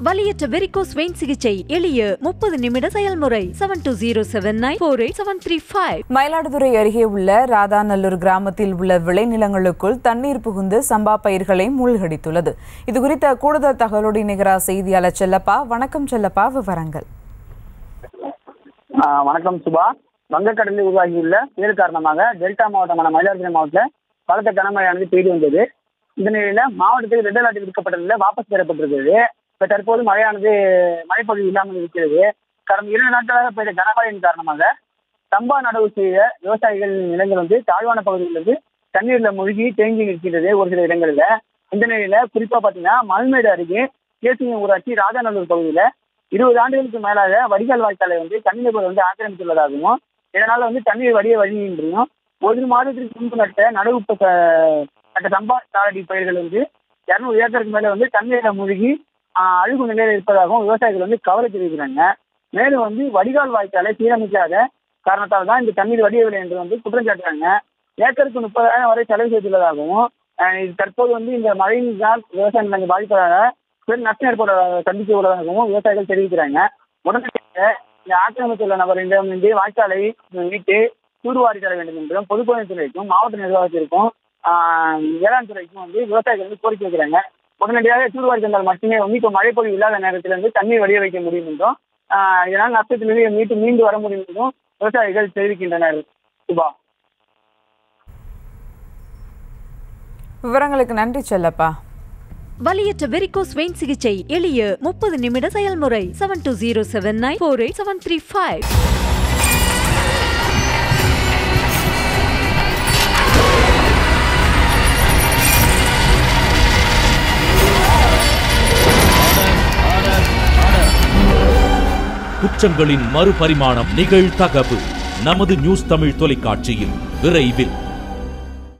வலியற்ற varicose vein சிகிச்சை எளிய முப்பது நிமிட செயல்முறை seven two zero seven nine four eight seven three five Mayiladuthurai அருகே உள்ள ராதாநல்லூர் கிராமத்தில் உள்ள விளைநிலங்களுக்குள் தண்ணீர் புகுந்து சம்பா பயிர்களை மூழ்கடித்துள்ளது இது குறித்த கூடுதல் தகவலோடு இணைகிறார் செய்தியாளர் செல்லப்பா வணக்கம் செல்லப்பா விவரங்கள் ஆ, வணக்கம் சுபா வங்கக்கடலில் உருவாகியுள்ள புயல் காரணமாக டெல்டா மாவட்டமான மயிலாடுதுறை மாவட்டத்தில் பலத்த கனமழையானது பெய்து வந்தது இந்த நிலையில மாவட்டத்தில் ரெட் அலர்ட் விடுக்கப்பட்டதில் வாபஸ் பெறப்பட்டிருக்கிறது இப்ப தற்போது மழையானது மழைப்பொழிவு இல்லாமல் இருக்கிறது கடந்த இரண்டு நாட்களாக பெய்த கனமழையின் காரணமாக சம்பா நடவு செய்த விவசாயிகள் நிலங்கள் வந்து தாழ்வான பகுதிகளிலிருந்து தண்ணீர்ல மூழ்கி தேங்கி நிற்கிறது ஒரு சில இடங்கள்ல இந்த நிலையில குறிப்பா பாத்தீங்கன்னா மல்மேடு அருகே கேசிங்க ஊராட்சி ராஜாநல்லூர் பகுதியில இருபது ஆண்டுகளுக்கு மேலாக வடிகால் வாய்க்காலை வந்து தண்ணீர் வந்து ஆக்கிரமித்துள்ளதாகவும் இதனால வந்து தண்ணீர் வடிய வழியின்றியும் ஒரு மாதத்திற்கு முன்பு நட்ட நடவு ப- நட்ட சம்பா சாரடி பயிர்கள் வந்து இருநூறு ஏக்கருக்கு மேல வந்து தண்ணீரில் மூழ்கி ஆஹ், அழுகும் நிலையில் இருப்பதாகவும் விவசாயிகள் வந்து கவலை தெரிவிக்கிறாங்க மேலும் வந்து வடிகால் வாய்க்காலை சீரமைக்காத காரணத்தால் தான் இந்த தண்ணீர் வடியவில்லை என்று வந்து குற்றம் சாட்டுறாங்க ஏக்கருக்கு முப்பதாயிரம் வரை செலவு செய்துள்ளதாகவும் ஆஹ், இது தற்போது வந்து இந்த மழையினால் விவசாய நிலங்கள் பாதிப்பதாக பெரும் நஷ்டம் ஏற்பட சந்திக்க உள்ளதாகவும் விவசாயிகள் தெரிவிக்கிறாங்க உடனடியாக இந்த ஆக்கிரமித்துள்ள நபரிடம் வந்து வாய்க்காலை மீட்டு தூர்வாரி தர வேண்டும் என்றும் பொதுப்பணித்துறைக்கும் மாவட்ட நிர்வாகத்திற்கும் ஆஹ், வேளாண் துறைக்கும் வந்து விவசாயிகள் வந்து கோரிக்கை வைக்கிறாங்க உடனடியாக தூர்வாரி தந்தால் மட்டுமே வந்து இப்போ மழைப்பொழிவு இல்லாத நேரத்தில் வந்து தண்ணீர் வடிய வைக்க முடியும் என்றும் ஆஹ், இதனால் நஷ்டத்திலிருந்து மீட்டு மீண்டு வர முடியும் என்றும் விவசாயிகள் தெரிவிக்கின்றனர் சுபா விவரங்களுக்கு நன்றி செல்லப்பா வலியற்ற வெரிகோஸ் வெயின் சிகிச்சை எளிய முப்பது நிமிட செயல்முறை seven two zero seven nine four eight seven three five குற்றங்களின் மறுபரிமாணம் நிகழ்தகவு நமது நியூஸ் தமிழ் தொலைக்காட்சியில் விரைவில்